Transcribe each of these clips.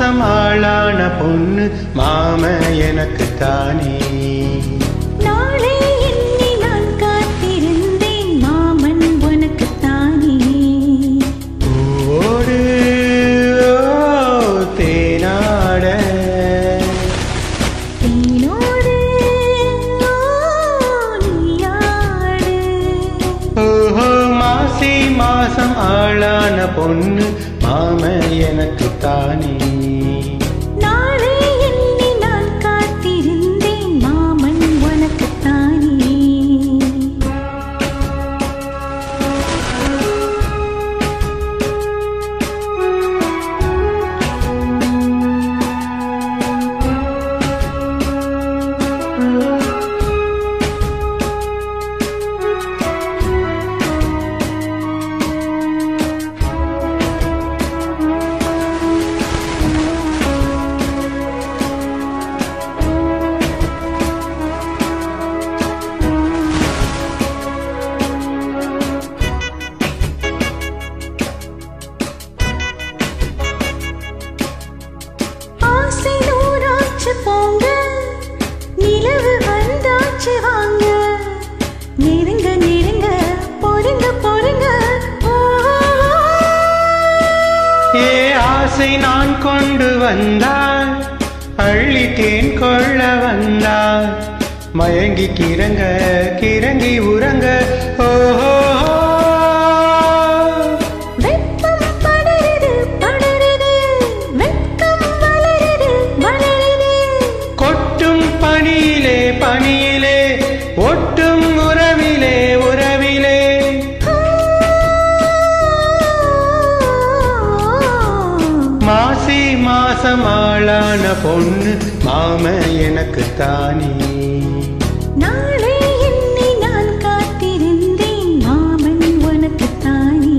மாசம் ஆளான பொண்ணு மாம எனக்கு தானே நாளை எண்ணி நான் காத்திருந்தேன் மாமன் உனக்குத்தானே ஓடு ஓ, தேனாட தேனோடு ஓ, நீயாடு ஓஹோ மாசி மாசம் ஆளான பொண்ணு மாம எனக்கு தானே நாளை எண்ணி நான் காத்திருந்தேன் மாமன் உனக்குத்தானே ஆசை நூறாச்சு போங்க நிலவு வந்தாச்சு வாங்க நெருங்க நெருங்க பொறுங்க பொறுங்க ஓ, ஏ ஆசை நான் கொண்டு வந்தால் அள்ளி தேன் கொள்ள வந்தால் மயங்கி கிறங்க கிறங்கி உறங்க ஓஹோ வெப்பம் படருது படருது வெட்கம் வளருது வளருது கொட்டும் பனியிலே பனியிலே ஒட்டும் உறவிலே உறவிலே மாசி மாசம் ஆளான பொண்ணு மாம எனக்கு தானே நாளை எண்ணி நான் காத்திருந்தேன் மாமன் உனக்குத்தானே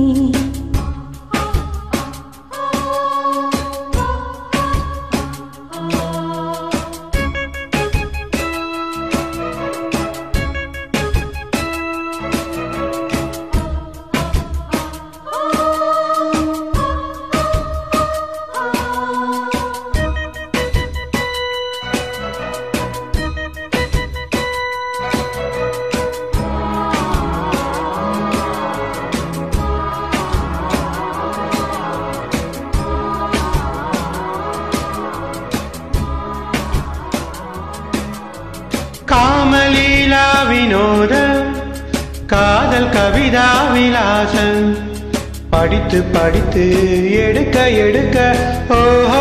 காமலீலா வினோத காதல் கவிதா விலாசம் படித்து படித்து எடுக்க எடுக்க ஓஹோ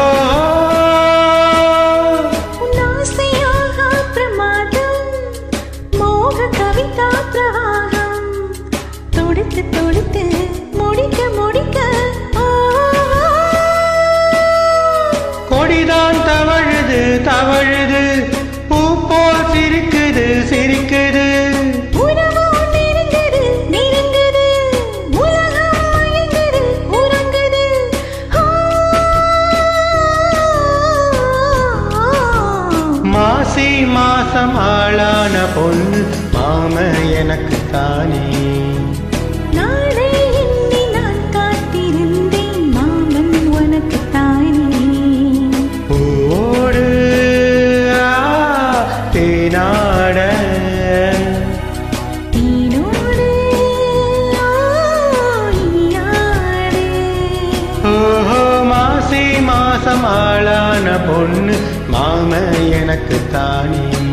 உன் ஆசையாக பிரமாதம் மோக கவிதா பிரவாகம் தொடுத்து தொடுத்து முடிக்க முடிக்க ஓ, கொடிதான் தவழுது தவழுது பூ போல் சிரிக்குது சிரிக்குது உறவோ நெருங்குது நெருங்குது உலகம் மயங்குது உறங்குது ஆ, மாசி மாசம் ஆளான பொண்ணு மாம எனக்கு தானே நாளை எண்ணி நான் காத்திருந்தேன் மாமன் உனக்குத்தானே ஓடு ஆ, தேனாட தேனோடு ஆடியாடு. ஓஹோ மாசி மாசம் ஆளான பொண்ணு மாம எனக்கு தானே